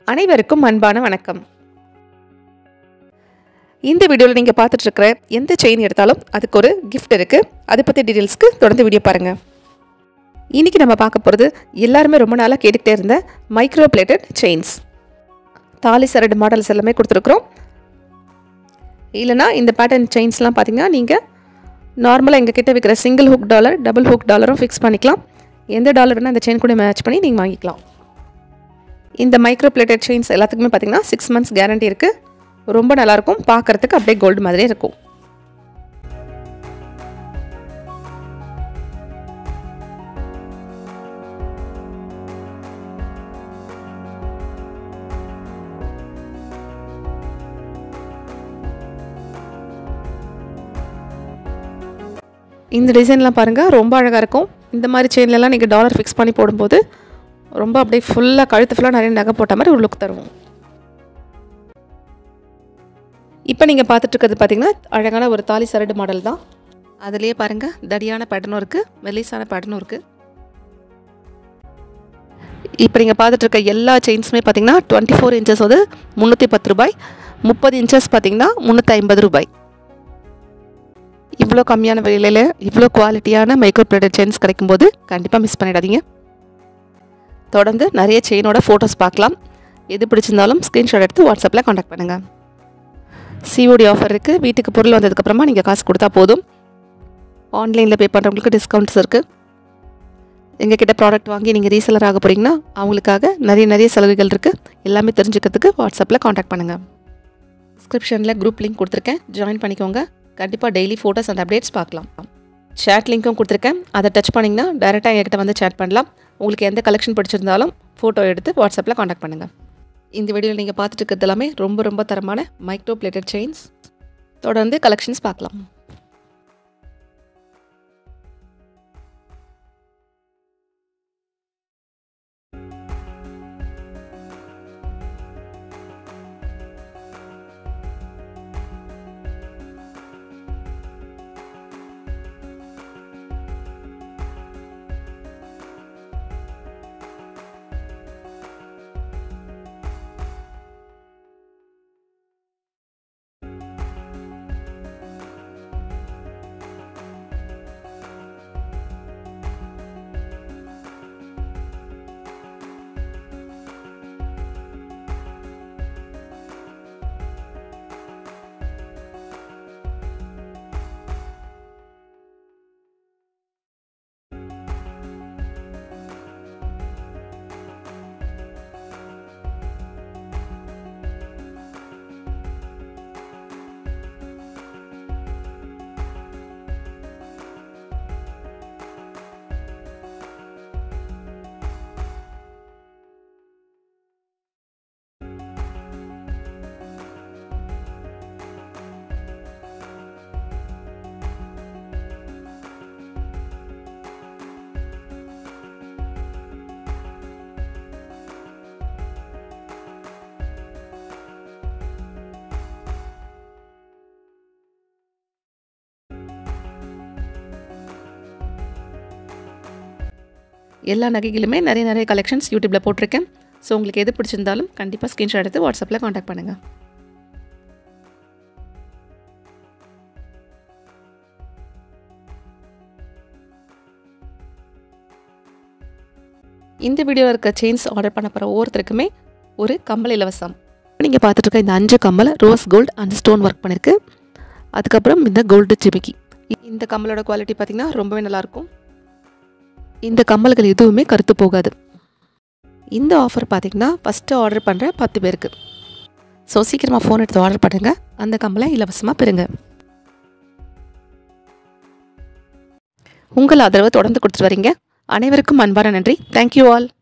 அனைவருக்கும் அன்பான வணக்கம் இந்த வீடியோவில் நீங்கள் பார்த்துட்ருக்கிற எந்த செயின் எடுத்தாலும் அதுக்கு ஒரு gift இருக்குது அதை பற்றி டீட்டெயில்ஸ்க்கு தொடர்ந்து வீடியோ பாருங்கள் இன்றைக்கி நம்ம பார்க்க போகிறது எல்லாருமே ரொம்ப நாளாக கேட்டுக்கிட்டே இருந்த மைக்ரோ பிளேட்டட் செயின்ஸ் தாலி சரடு மாடல்ஸ் எல்லாமே கொடுத்துருக்குறோம் இல்லைனா இந்த பேட்டர்ன் செயின்ஸ்லாம் பார்த்தீங்கன்னா நீங்கள் நார்மலாக எங்கள் கிட்ட விற்கிற single hook dollar double hook டாலரும் ஃபிக்ஸ் பண்ணிக்கலாம் எந்த டாலர் வேணால் அந்த செயின் கூட மேட்ச் பண்ணி நீங்கள் வாங்கிக்கலாம் இந்த மைக்ரோ பிளேட்டட் செயின்ஸ் எல்லாத்துக்குமே பார்த்தீங்கன்னா சிக்ஸ் மந்த்ஸ் கேரண்டி இருக்குது ரொம்ப நல்லாயிருக்கும் பார்க்குறதுக்கு அப்படியே கோல்டு மாதிரியே இருக்கும் இந்த டிசைன்லாம் பாருங்கள் ரொம்ப அழகாக இருக்கும் இந்த மாதிரி செயின்லலாம் நீங்கள் டாலர் ஃபிக்ஸ் பண்ணி போடும்போது ரொம்ப அப்படியே ஃபுல்லாக கழுத்து ஃபுல்லாக நிறைய நகை போட்ட மாதிரி ஒரு லுக் தருவோம் இப்போ நீங்கள் பார்த்துட்டு இருக்கிறது பார்த்தீங்கன்னா அழகான ஒரு தாலி சரடு மாடல் தான் அதுலேயே பாருங்கள் தடியான பேட்டர்னும் இருக்குது மெல்லிஸான பேட்டர்னும் இருக்குது இப்போ நீங்கள் பார்த்துட்டு இருக்க எல்லா செயின்ஸுமே பார்த்தீங்கன்னா டுவெண்ட்டி ஃபோர் இன்ச்சஸ் வந்து முந்நூற்றி பத்து ரூபாய் முப்பது இன்ச்சஸ் பார்த்தீங்கன்னா முந்நூற்றி ஐம்பது ரூபாய் இவ்வளோ கம்மியான விலையில் இவ்வளோ குவாலிட்டியான மைக்ரோ பிளேட்டட் செயின்ஸ் கிடைக்கும்போது கண்டிப்பாக மிஸ் பண்ணிடாதீங்க தொடர்ந்து நிறைய செயினோட ஃபோட்டோஸ் பார்க்கலாம் எது பிடிச்சிருந்தாலும் ஸ்க்ரீன்ஷாட் எடுத்து வாட்ஸ்அப்பில் காண்டாக்ட் பண்ணுங்கள் சிஓடி ஆஃபர் இருக்குது வீட்டுக்கு பொருள் வந்ததுக்கப்புறமா நீங்கள் காசு கொடுத்தா போதும் ஆன்லைனில் பே பண்ணுறவங்களுக்கு டிஸ்கவுண்ட்ஸ் இருக்குது எங்கள் கிட்ட ப்ராடக்ட் வாங்கி நீங்கள் ரீசெலர் ஆக போகிறீங்கன்னா அவங்களுக்காக நிறைய நிறைய சலுகைகள் இருக்குது எல்லாமே தெரிஞ்சுக்கிறதுக்கு வாட்ஸ்அப்பில் காண்டாக்ட் பண்ணுங்கள் டிஸ்கிரிப்ஷனில் குரூப் லிங்க் கொடுத்துருக்கேன் ஜாயின் பண்ணிக்கோங்க கண்டிப்பாக டெய்லி ஃபோட்டோஸ் அண்ட் அப்டேட்ஸ் பார்க்கலாம் சேட் லிங்க்கும் கொடுத்துருக்கேன் அதை டச் பண்ணிங்கன்னா டேரெக்டாக எங்ககிட்ட வந்து சேட் பண்ணலாம் உங்களுக்கு எந்த கலெக்ஷன் பிடிச்சிருந்தாலும் ஃபோட்டோ எடுத்து வாட்ஸ்அப்பில் காண்டாக்ட் பண்ணுங்கள் இந்த வீடியோவில் நீங்கள் பார்த்துட்டு இருக்கிறது எல்லாமே ரொம்ப ரொம்ப தரமான மைக்ரோ பிளேட்டட் செயின்ஸ் தொடர்ந்து கலெக்ஷன்ஸ் பார்க்கலாம் எல்லா நகைகளுமே நிறைய நிறைய கலெக்ஷன்ஸ் யூடியூப்பில் போட்டிருக்கேன் ஸோ உங்களுக்கு எது பிடிச்சிருந்தாலும் கண்டிப்பாக ஸ்க்ரீன்ஷாட் எடுத்து வாட்ஸ்அப்பில் காண்டாக்ட் பண்ணுங்கள் இந்த வீடியோவில் இருக்க செயின்ஸ் ஆர்டர் பண்ண போகிற ஒவ்வொருத்தருக்குமே ஒரு கம்மல் இலவசம் நீங்கள் பார்த்துட்டு இருக்க இந்த அஞ்சு கம்மல் rose gold and stone work பண்ணியிருக்கு அதுக்கப்புறம் இந்த கோல்டு ஜிமிக்கி இந்த கம்மலோட குவாலிட்டி பார்த்திங்கன்னா ரொம்பவே நல்லாயிருக்கும் இந்த கம்மல்கள் எதுவுமே கருத்து போகாது இந்த ஆஃபர் பார்த்திங்கன்னா ஃபஸ்ட்டு ஆர்டர் பண்ணுற பத்து பேருக்கு ஸோ சீக்கிரமாக ஃபோன் எடுத்து ஆர்டர் பண்ணுங்கள் அந்த கம்மலை இலவசமாக பெறுங்க உங்கள் ஆதரவை தொடர்ந்து கொடுத்துட்டு வரீங்க அனைவருக்கும் அன்பான நன்றி தேங்க்யூ ஆல்